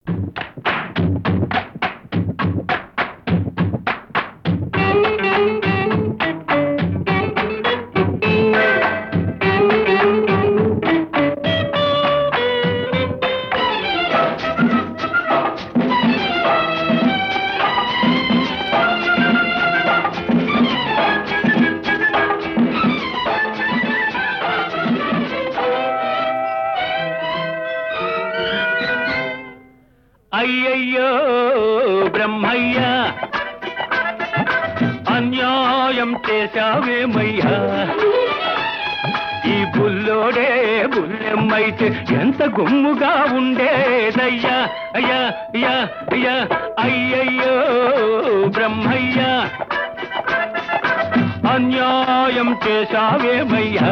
అయ్యయ్యో బ్రహ్మయ్య అన్యాయం చేశావేమయ్యా ఈ బుల్లోడే బుల్లెమ్మైతే ఎంత గుమ్ముగా ఉండేదయ్యా అయ్యా అయ్యా అయ్యా అయ్యయ్యో బ్రహ్మయ్య అన్యాయం చేశావేమయ్యా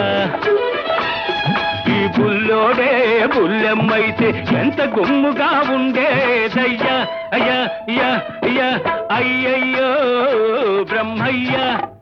ఈ బుల్లోడే బుల్లెమ్మైతే ఎంత గుమ్ముగా ఉండేదయ్యా అయ్యా అయ్యా అయ్యా అయ్యయ్యో బ్రహ్మయ్య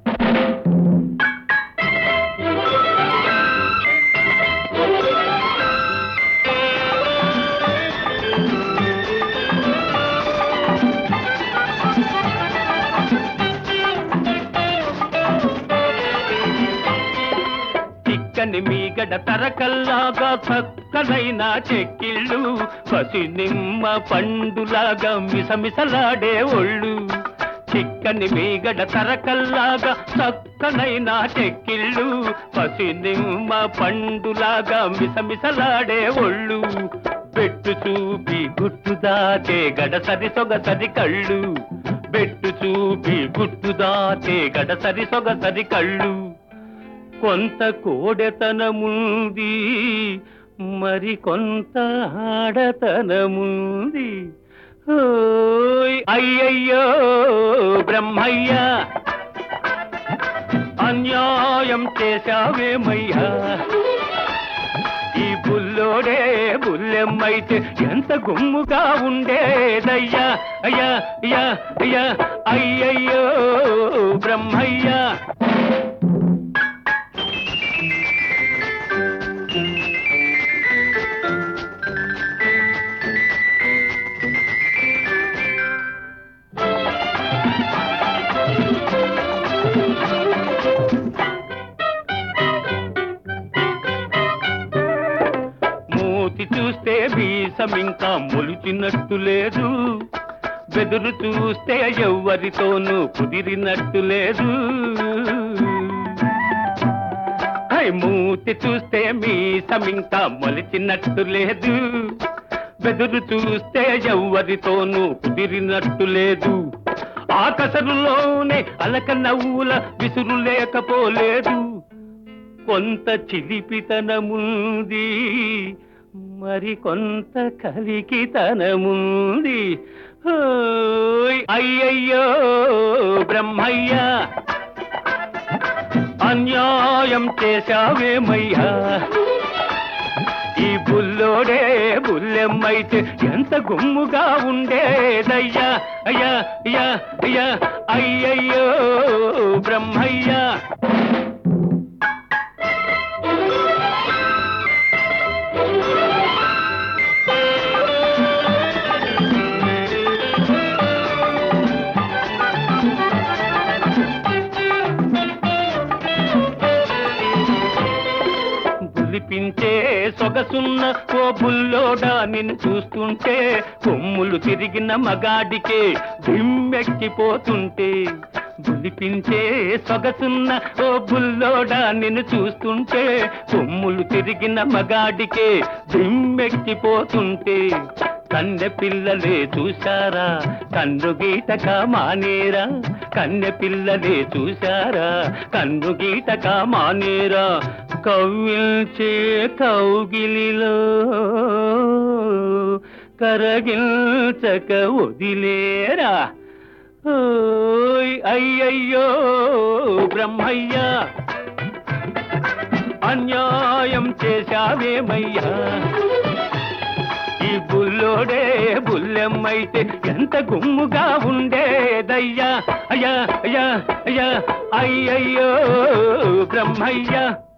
చిక్కని మీగడ తరకల్లాగా చక్కనైన చెక్కిళ్ళు పసి నిమ్మ పండులాగా మిసమిసలాడే ఒళ్ళు చిక్కని మీగడ తరకల్లాగా చక్కనైన చెక్కిళ్ళు పసి నిమ్మ పండులాగా మిసమిసలాడే ఒళ్ళు పెట్టు చూపి గుట్టు దాచే గడసరి సొగసరి కళ్ళు బెట్టు చూపి గుట్టు దాచే గడసరి సొగసరి కళ్ళు కొంత కోడెతనముంది మరి కొంత ఆడతనముంది ఓయ్ అయ్యయ్యో బ్రహ్మయ్య అన్యాయం చేశావేమయ్యా ఈ బుల్లోడే బుల్లెమ్మైతే ఎంత గుమ్ముగా ఉండేదయ్యా అయ్యా అయ్యా అయ్యా అయ్యయ్యో బ్రహ్మయ్య మూతి చూస్తే వీసం ఇంకా మొలిచినట్టు లేదు బెదురు చూస్తే ఎవ్వరితోనూ కుదిరినట్టు లేదు హై, మూతి చూస్తే మీసం ఇంకా మొలిచినట్టు లేదు బెదురు చూస్తే ఎవ్వరితోనూ కుదిరినట్టు లేదు ఆకసరులోనే అలక నవ్వుల విసురు లేకపోలేదు కొంత చిలిపితనముంది మరి కొంత కలికితనముంది ఓయ్ అయ్యయ్యో బ్రహ్మయ్య అన్యాయం చేశావేమయ్యా ఈ బుల్లోడే బుల్లెమ్మైతే ఎంత గుమ్ముగా ఉండేదయ్యా అయ్యా అయ్యా అయ్యా అయ్యయ్యో బ్రహ్మయ్య బులిపించే సొగసున్న ఓ బుల్లోడా నిన్ను చూస్తుంటే కొమ్ములు తిరిగిన మగాడికే దిమ్మెక్కిపోతుంటే బులిపించే సొగసున్న ఓ బుల్లోడా నిన్ను చూస్తుంటే కొమ్ములు తిరిగిన మగాడికే దిమ్మెక్కిపోతుంటే కన్నె పిల్లలే చూశారా కన్ను గీటక మానేరా కన్నె పిల్లలే చూశారా కన్ను గీటక మానేరా కవ్విల్చే కౌగిలిలో కరగిల్చక వదిలేరా ఓయ్ అయ్యయ్యో బ్రహ్మయ్య అన్యాయం చేశావేమయ్యా ఈ బుల్లోడే బుల్లెమ్మైతే ఎంత గుమ్ముగా ఉండేదయ్యా అయ్యా అయ్యా అయ్యా అయ్యయ్యో బ్రహ్మయ్య